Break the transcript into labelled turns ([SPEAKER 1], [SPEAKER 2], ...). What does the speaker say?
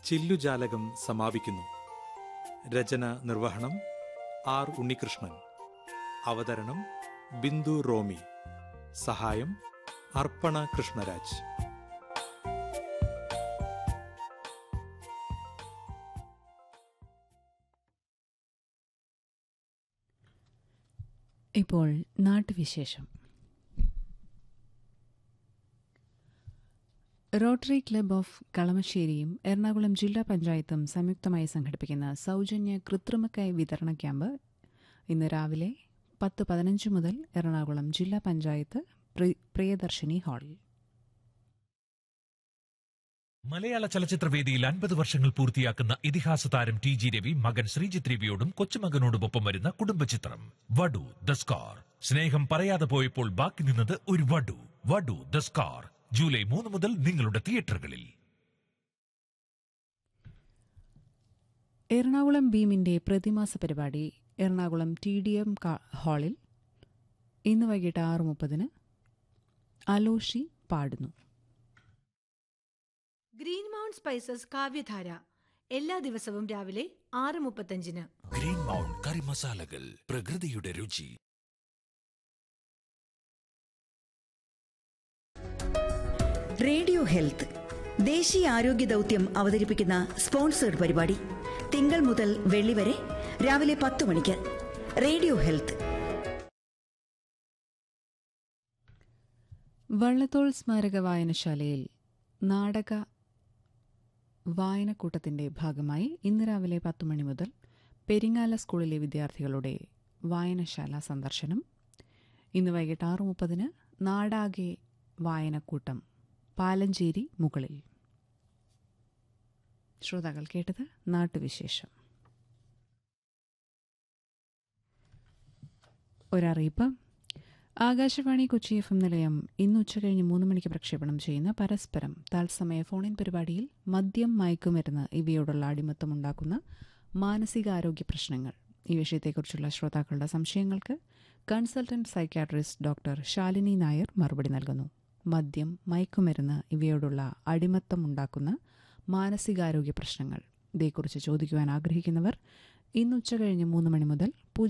[SPEAKER 1] ചില്ലുജാലകം സമാപിക്കുന്നു രചന നിർവഹണം ആർ ഉണ്ണികൃഷ്ണൻ അവതരണം ബിന്ദു റോമി സഹായം അർപ്പണ കൃഷ്ണരാജ്
[SPEAKER 2] ഇപ്പോൾ നാട്ടുവിശേഷം റോട്ടറി ക്ലബ് ഓഫ് കളമശ്ശേരിയും എറണാകുളം ജില്ലാ പഞ്ചായത്തും സംയുക്തമായി സംഘടിപ്പിക്കുന്ന സൗജന്യ കൃത്രിമക്കായ വിതരണ ക്യാമ്പ് ഇന്ന് രാവിലെ പത്ത് പതിനഞ്ച് മുതൽ എറണാകുളം ജില്ലാ പഞ്ചായത്ത് പ്രി- പ്രിയദർശിനി ഹാളിൽ
[SPEAKER 3] മലയാള ചലച്ചിത്രവേദിയിൽ അൻപത് വർഷങ്ങൾ പൂർത്തിയാക്കുന്ന ഇതിഹാസ താരം ടി ജി രവി മകൻ ശ്രീജിത്ത് രവിയോടും കൊച്ചുമകനോടുമൊപ്പം വരുന്ന കുടുംബചിത്രം വടു ദ സ്കാർ സ്നേഹം പറയാതെ പോയപ്പോൾ ബാക്കി നിന്നത് ഒരു വടു വടു ദ സ്കാർ ജൂലൈ മൂന്ന് മുതൽ നിങ്ങളുടെ തിയേറ്ററുകളിൽ
[SPEAKER 2] എറണാകുളം ബീമിന്റെ പ്രതിമാസ പരിപാടി എറണാകുളം ടി ഡി എം ഹാളിൽ ഇന്ന് വൈകിട്ട് ആറ് മുപ്പതിന് അലോഷി പാടുന്നു
[SPEAKER 4] ഗ്രീൻ മൗണ്ട് സ്പൈസസ് കാവ്യധാര എല്ലാ ദിവസവും രാവിലെ ആറ് മുപ്പത്തഞ്ചിന്
[SPEAKER 3] ഗ്രീൻ മൗണ്ട് കറി മസാലകൾ പ്രകൃതിയുടെ രുചി
[SPEAKER 5] റേഡിയോ ഹെൽത്ത് ദേശീയ ആരോഗ്യ ദൗത്യം അവതരിപ്പിക്കുന്ന സ്പോൺസേഡ് പരിപാടി തിങ്കൾ മുതൽ വെള്ളി വരെ രാവിലെ പത്ത് മണിക്ക് റേഡിയോ ഹെൽത്ത്
[SPEAKER 2] വള്ളത്തോൾ സ്മാരക വായനശാലയിൽ നാടക വായനക്കൂട്ടത്തിന്റെ ഭാഗമായി ഇന്ന് രാവിലെ പത്ത് മണി മുതൽ പെരിങ്ങാല സ്കൂളിലെ വിദ്യാർത്ഥികളുടെ വായനശാല സന്ദർശനം ഇന്ന് വൈകിട്ട് ആറ് മുപ്പതിന് നാടാകെ വായനക്കൂട്ടം പാലഞ്ചേരി മുകളിൽ ശ്രോതാക്കൾ കേട്ടത് നാട്ടുവിശേഷം ഒരറിയിപ്പ് ആകാശവാണി കൊച്ചി എഫ് എം നിലയം ഇന്ന് ഉച്ചകഴിഞ്ഞ് മൂന്ന് മണിക്ക് പ്രക്ഷേപണം ചെയ്യുന്ന പരസ്പരം തത്സമയ ഫോണിൻ പരിപാടിയിൽ മദ്യം മയക്കുമരുന്ന് ഇവയോടുള്ള അടിമത്തം ഉണ്ടാക്കുന്ന മാനസികാരോഗ്യ പ്രശ്നങ്ങൾ ഈ വിഷയത്തെക്കുറിച്ചുള്ള ശ്രോതാക്കളുടെ സംശയങ്ങൾക്ക് consultant psychiatrist doctor Shalini Nair മറുപടി നൽകുന്നു മദ്യം മയക്കുമരുന്ന് ഇവയോടുള്ള അടിമത്തം ഉണ്ടാക്കുന്ന മാനസികാരോഗ്യ പ്രശ്നങ്ങൾ ഇതേക്കുറിച്ച് ചോദിക്കുവാൻ ആഗ്രഹിക്കുന്നവർ ഇന്ന് ഉച്ചകഴിഞ്ഞ് മൂന്ന് മണി മുതൽ